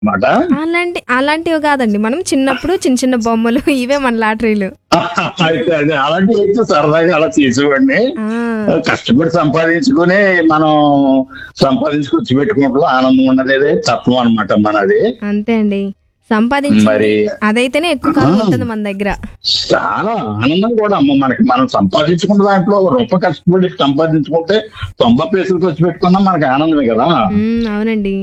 అన్నమాట అలాంటి అలాంటివి కాదండి మనం చిన్నప్పుడు చిన్న చిన్న బొమ్మలు ఇవే మన లాటరీలు అయితే అదే అలాంటివి అయితే సరదాగా అలా తీసుకోండి ఆ, కష్టపడి సంపాదించుకుని మనం సంపాదించుకొచ్చి పెట్టుకుంటూ ఆనందం ఉండలేదే తత్వం అనమాట మనది అంతే అండి సంపాదించి మరి అదైతేనే ఎక్కువ కాలం ఉంటుంది మన దగ్గర చాలా ఆనందం కూడా అమ్మ మనకి మనం సంపాదించుకున్న దాంట్లో ఒక రూపాయి కష్టపడి సంపాదించుకుంటే తొంభై పైసలు ఖర్చు పెట్టుకున్నా మనకి ఆనందమే కదా ఉమ్, అవునండి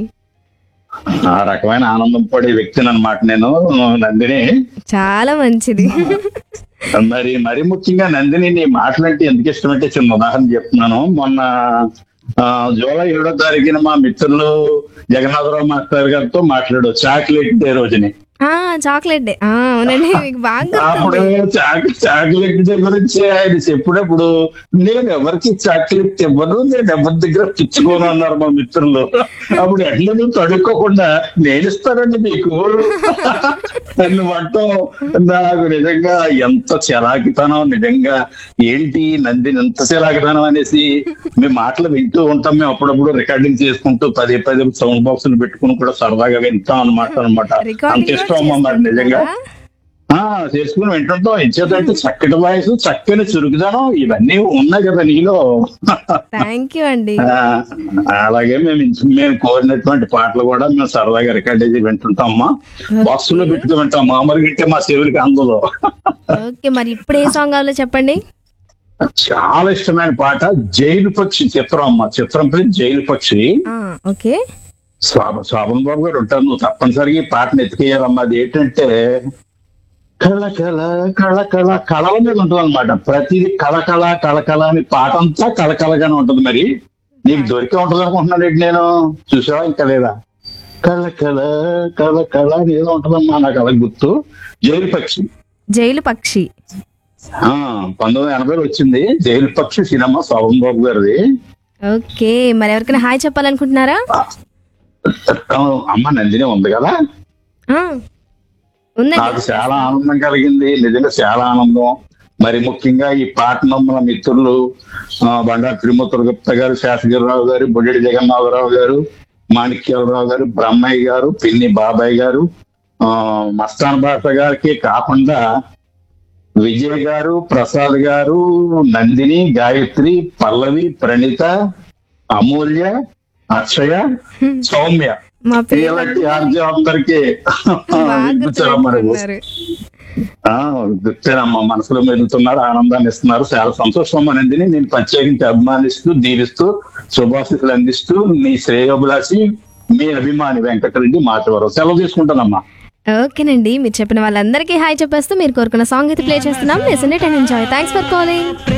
ఆ రకమైన ఆనందం పడే వ్యక్తిని అనమాట నేను నందిని చాలా మంచిది మరి మరి ముఖ్యంగా నందిని నీ మాటలంటే ఎందుకు ఇష్టం అంటే చిన్న ఉదాహరణ చెప్తున్నాను మొన్న ఆ, జూలై ఏడో తారీఖున మా మిత్రులు జగన్నాథరావు మాస్టర్ గారితో మాట్లాడు చాక్లెట్ డే రోజుని ఆ చాక్లెట్ డే ఆ, అవునండి మీకు బాగా అప్పుడు గుర్తుంది. చాక్ చాక్లెట్ డే గురించి ఆయన చెప్పినప్పుడు నేను ఎవరికి చాక్లెట్ ఇవ్వను నేను ఎవరి దగ్గర పుచ్చుకోను అన్నారు మా మిత్రులు అప్పుడు ఎట్లా నువ్వు తడుక్కోకుండా నేను ఇస్తానండి మీకు నువ్వు అంటావు నాకు నిజంగా ఎంత చలాకితనం నిజంగా ఏంటి నందిని ఎంత చలాకితనం అనేసి మేము మాటలు వింటూ ఉంటాం మేము అప్పుడప్పుడు రికార్డింగ్ చేసుకుంటూ పదే పదే సౌండ్ బాక్స్ పెట్టుకుని కూడా సరదాగా వింటాం అనమాట అనమాట అంత రికార్డింగ్ ఇష్టం అమ్మ మరి నిజంగా ఆ చేసుకుని వింటుంటాం ఇచ్చేదంటే చక్కటి వయసు చక్కని చురుకుదనం ఇవన్నీ ఉన్నాయి కదా నీలో థ్యాంక్ యూ అండి ఆ, అలాగే మేము ఇంచు- మేము కోరినటువంటి పాటలు కూడా మేము సరదాగా రికార్డ్ చేసి వింటుంటాం అమ్మా బాక్స్ లో పెట్టుకుని వింటాం మామూలుగా వింటే మా చెవులకి అందులో ఓకే మరి ఇప్పుడు ఏ సాంగ్ కావాలో చెప్పండి చాలా ఇష్టమైన పాట జైలు పక్షి చిత్రం అమ్మ చిత్రం పేరు జైలు పక్షి ఆ, ఓకే శోభ శోభన్ బాబు గారు ఉంటారు నువ్వు తప్పనిసరిగా ఈ పాటను ఎత్తికేయాలమ్మా అది ఏంటంటే కళకళ కళకళ కళల మీద ఉంటుంది అనమాట ప్రతిదీ కళకళ కళకళ అని పాట అంతా కళకళగానే ఉంటుంది మరి నీకు దొరికే ఉంటుంది అనుకుంటున్నాను ఏంటి నేను చూసావా ఇంకా లేదా కళకళ కళకళ అని ఏదో ఉంటుందమ్మా నాకు అలా గుర్తు జైలు పక్షి జైలు పక్షి ఆ పంతొమ్మిది వందల ఎనభైలో వచ్చింది జైలు పక్షి సినిమా శోభన్ బాబు గారిది ఓకే మరి ఎవరికైనా హాయ్ చెప్పాలనుకుంటున్నారా ఆ, అమ్మ నందిని ఉంది కదా ఆ, ఉందండి నాకు చాలా ఆనందం కలిగింది నిజంగా చాలా ఆనందం మరి ముఖ్యంగా ఈ పాటను మన మిత్రులు ఆ, బండారు తిరుమతుల గుప్త గారు శాసగిరిరావు గారు బొడ్డి జగన్నాథరావు గారు మాణిక్యాలరావు గారు బ్రహ్మయ్య గారు పిన్ని బాబాయ్ గారు ఆ మస్తాన్ భాష గారికి కాకుండా విజయ్ గారు ప్రసాద్ గారు నందిని గాయత్రి పల్లవి ప్రణిత అమూల్య అక్షయ సౌమ్య మా పిల్లలు ఇలాంటి ఆర్జీ అందరికీ బాగా వినిపించారమ్మా నువ్వు. గుర్తుపెట్టుకున్నారు. ఆ గుర్తేనమ్మా మనసులో మెదులుతున్నారు ఆనందాన్ని ఇస్తున్నారు చాలా సంతోషం అనింది నేను ప్రత్యేకించి అభిమానిస్తూ దీవిస్తూ శుభాశిస్తులు అందిస్తూ మీ శ్రేయోభిలాషి మీ అభిమాని వెంకటరెడ్డి మాట్లాడారు సెలవు తీసుకుంటానమ్మా ఓకేనండి మీరు చెప్పిన వాళ్ళందరికీ హాయ్ చెప్పేస్తూ మీరు కోరుకున్న సాంగ్ అయితే ప్లే చేస్తున్నాం listen it and enjoy thanks for calling